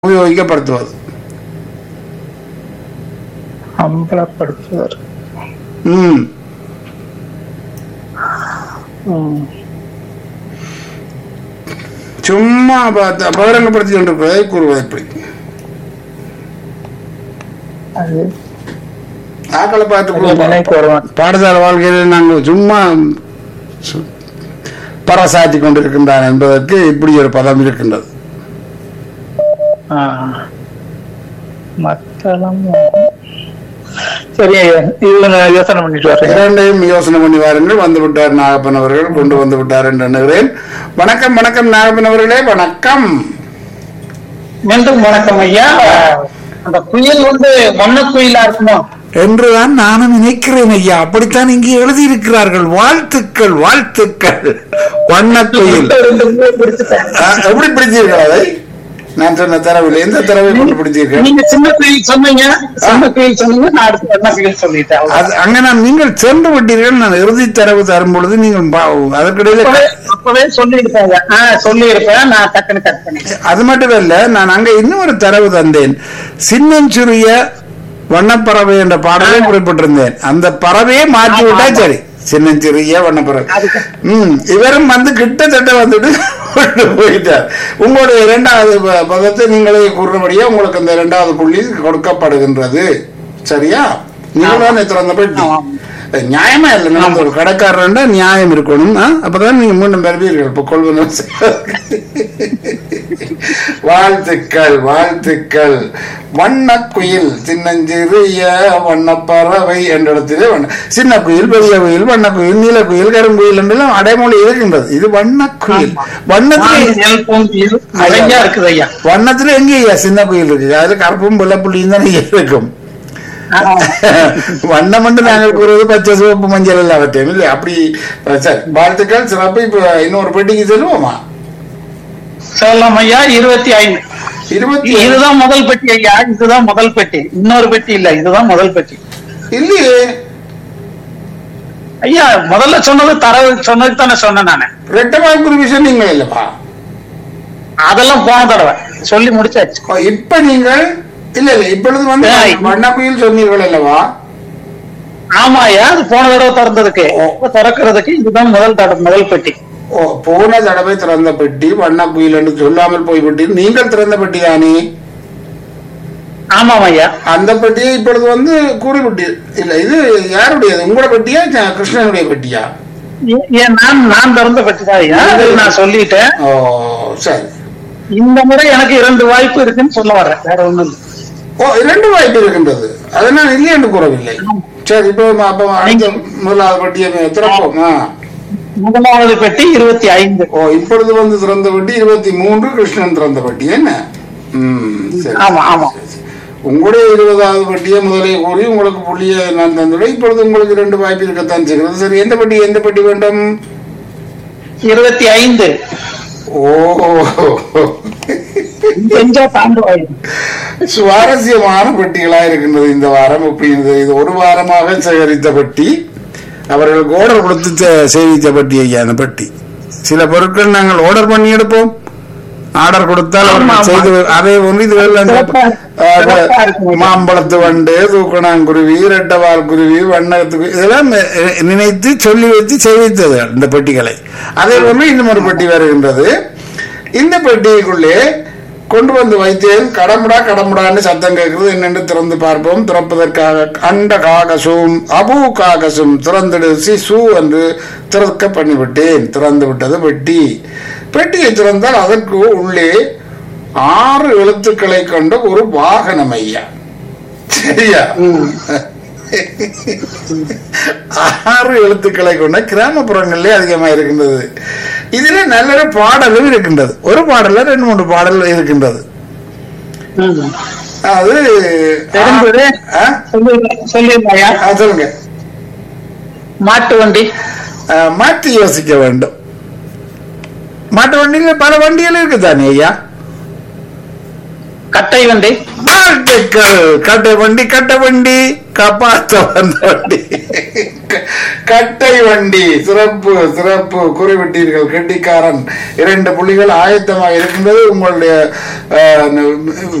உபயோகிக்கப்படுத்துவது அம்பலப்படுத்துவர் ம் ம். சும்மா பார்த்து பகிரங்கப்படுத்தி கொண்டிருப்பதை கூறுவது எப்படி அது ஆக்களை பார்த்து கூறுவோம். நினைக்கு வருவான் பாடசாலை வாழ்க்கையில் நாங்கள் சும்மா சு- பறைசாற்றி கொண்டிருக்கின்றான் என்பதற்கு இப்படி ஒரு பதம் இருக்கின்றது ஆ. மத்தளம் சரி ஐயா இது நான் யோசனை பண்ணிட்டு வரேன் இரண்டையும் யோசனை பண்ணி வாருங்கள் வந்து விட்டார் நாகப்பன் அவர்கள் கொண்டு வந்து விட்டார் என்று எண்ணுகிறேன் வணக்கம் வணக்கம் நாகப்பன் அவர்களே வணக்கம் மீண்டும் வணக்கம் ஐயா அந்த குயில் வந்து மொன்ன குயிலா இருக்குமா என்றுதான் நானும் நினைக்கிறேன் ஐயா அப்படித்தான் இங்கே எழுதியிருக்கிறார்கள் வாழ்த்துக்கள் வாழ்த்துக்கள் வண்ணக்குயில் ரெண்டு மூணு பிடிச்சிட்டேன் ஆ, எப்படி பிடிச்சீர்கள் அதை நான் சொன்ன தரவில் எந்த தரவை கொண்டு பிடிச்சீர்கள் நீங்க சின்ன குயில் சொன்னீங்க சின்ன குயில் சொன்னீங்க நான் அடுத்து வண்ண குயில் சொல்லிட்டேன் அவ்வளவுதான். அது அங்க நான் நீங்கள் சென்று விட்டீர்கள் நான் இறுதி தரவு தரும் பொழுது நீங்கள் பா- அதற்கிடையில அப்பவே அப்பவே சொல்லியிருப்பேன் ஆஹ் சொல்லியிருப்பேன் நான் டக்குன்னு கட் பண்ணிட்டேன் அது மட்டும் இல்ல நான் அங்க இன்னும் ஒரு தரவு தந்தேன் சின்னஞ்சிறிய வண்ணப்பறவை என்ற பாடலை குறிப்பிட்டிருந்தேன் அந்த பறவையை மாற்றி விட்டா சரி சின்னஞ்சிறிய வண்ணப்பறவை அதுக்கு ம் இவரும் வந்து கிட்டத்தட்ட வந்துட்டு கொண்டு போயிட்டார் உங்களுடைய இரண்டாவது ப- பதத்தை நீங்களே கூறுறபடியே உங்களுக்கு அந்த இரண்டாவது புள்ளி கொடுக்கப்படுகின்றது சரியா நீங்களும் திறந்த பெட்டி ஆமாம். நியாயமா இல்லை நம்ம ஒரு கடைக்காரன்டா நியாயம் இருக்கணும் ஆ? அப்பதான் நீங்க மீண்டும் பெறுவீர்கள் இப்ப கொள்வனும் வாழ்த்துக்கள் வாழ்த்துக்கள் வண்ணக்குயில் சின்னஞ்சிறிய வண்ணப்பறவை என்ற இடத்திலே வண்ண சின்ன குயில் பெரிய குயில் வண்ணக்குயில் நீலக்குயில் கருங்குயில் என்றெல்லாம் அடைமொழி இருக்கின்றது இது வண்ணக்குயில் வண்ணத்திலே நெல் பூங்குயில் நிறைய இருக்குது ஐயா வண்ணத்துல எங்க ஐயா சின்ன குயில் இருக்கு அதுல கருப்பும் வெள்ளை புள்ளியும் தானே இருக்கும் ஆமா. வண்ணம் மட்டும் நாங்கள் கூறுவது பச்சை சிவப்பு மஞ்சள் எல்லாம் அவற்றையும் இல்லை அப்படி சரி வாழ்த்துக்கள் சிறப்பு இப்ப இன்னொரு பெட்டிக்கு செல்வோமா சொல்லலாம் ஐயா இருபத்தி ஐந்து இருபத்தி இதுதான் முதல் பெட்டி ஐயா இதுதான் முதல் பெட்டி இன்னொரு பெட்டி இல்ல இதுதான் முதல் பெட்டி இல்லையே ஐயா முதல்ல சொன்னது தரவு சொன்னது தானே சொன்னேன் நானு ரெட்டவாய் குருவிஷன் நீங்க இல்லப்பா அதெல்லாம் போன தடவை சொல்லி முடிச்சாச்சு ஓ, இப்ப நீங்கள் இல்ல இல்ல இப்பொழுது வந்து ஏய். வண்ணக்குயில் சொன்னீர்கள் அல்லவா ஆமா ஐயா அது போன தடவை திறந்ததுக்கு இப்ப திறக்கிறதுக்கு இதுதான் முதல் தடவை முதல் பெட்டி ஓ, போன தடவை திறந்த பெட்டி வண்ணக்குயில் என்று சொல்லாமல் போய்விட்டு நீங்கள் திறந்த பெட்டி தானே ஆமாம் ஐயா அந்த பெட்டியை இப்பொழுது வந்து கூறிவிட்டு இல்ல இது யாருடையது உங்களோட பெட்டியா ச- கிருஷ்ணனுடைய பெட்டியா ஏ- ஏன் நான் நான் திறந்த பெட்டி தான் ஐயா அது நான் சொல்லிட்டேன் ஓ சரி இந்த முறை எனக்கு இரண்டு வாய்ப்பு இருக்குன்னு சொல்ல வர்றேன் வேற ஒண்ணும் இல்லை ஓ இரண்டு வாய்ப்பு இருக்கின்றது அதை நான் இல்லை என்று கூறவில்லை சரி இப்போ அப்ப அடுத்த முதலாவது பெட்டியை திறப்போம் ஆ. முதலாவது பெட்டி இருபத்தி ஐந்து ஓ இப்பொழுது வந்து திறந்த பெட்டி இருபத்தி மூன்று கிருஷ்ணன் திறந்த பெட்டி என்ன ம் சரி ஆமா ஆமா உங்களுடைய இருபதாவது பெட்டியை முதலே கூறி உங்களுக்கு புள்ளியை நான் தந்துவிட இப்பொழுது உங்களுக்கு ரெண்டு வாய்ப்பு இருக்கத்தான் செய்கிறது சரி எந்த பெட்டி எந்த பெட்டி வேண்டும் இருபத்தி ஐந்து ஓ செஞ்சா தாண்டு வாய்ப்பு சுவாரஸ்யமான பெட்டிகளா இருக்கின்றது இந்த வாரம் இப்படி இது இது ஒரு வாரமாக சேகரித்த பெட்டி அவர்களுக்கு ஆர்டர் கொடுத்து சே- சேமித்த பெட்டி ஐயா அந்த பெட்டி சில பொருட்கள் நாங்கள் ஆர்டர் பண்ணி எடுப்போம் ஆர்டர் கொடுத்தால் ஆமா, அவர்கள் ஆமா. செய்து அதே ஒன்று இதுகள் அந்த, சிறப்பா- அஹ், சிறப்பா இருக்கும். மாம்பழத்து வண்டு தூக்கணாங்குருவி ரெட்டவால் குருவி வண்ணத்துக்கு இதெல்லாம் அஹ், நினைத்து சொல்லி வைத்து சேமித்தது இந்த பெட்டிகளை அதே போன்று இன்னும் ஒரு பெட்டி வருகின்றது இந்த பெட்டிக்குள்ளே கொண்டு வந்து வைத்தேன் கடமுடா கடமுடான்னு சத்தம் கேட்கிறது என்னென்று திறந்து பார்ப்போம் திறப்பதற்காக அண்ட காகசும் அபு காகசும் திறந்திடு சிசு என்று திறக்க பண்ணிவிட்டேன் திறந்து விட்டது பெட்டி பெட்டியை திறந்தால் அதற்கு உள்ளே ஆறு எழுத்துக்களை கொண்ட ஒரு வாகனம் ஐயா சரியா ஆறு எழுத்துக்களை கொண்ட கிராமப்புறங்களிலே அதிகமா இருக்கின்றது இதுல நல்ல ஒரு பாடலும் இருக்கின்றது ஒரு பாடல்ல ரெண்டு மூன்று பாடல் இருக்கின்றது ம். அது தெரிந்தது ஆ? சொல்லி- சொல்லிருங்க ஐயா ஆ, சொல்லுங்க மாட்டு வண்டி ஆ, மாற்றி யோசிக்க வேண்டும் மாட்டு வண்டியில பல வண்டிகள் இருக்குதானே ஐயா கட்டை வண்டி வாழ்த்துக்கள் கட்டை வண்டி கட்டை வண்டி காப்பாத்த வந்த வண்டி க- கட்டை வண்டி சிறப்பு சிறப்பு குறிவிட்டீர்கள் கெட்டிக்காரன் இரண்டு புள்ளிகள் ஆயத்தமாக இருக்கின்றது உங்களுடைய அஹ்,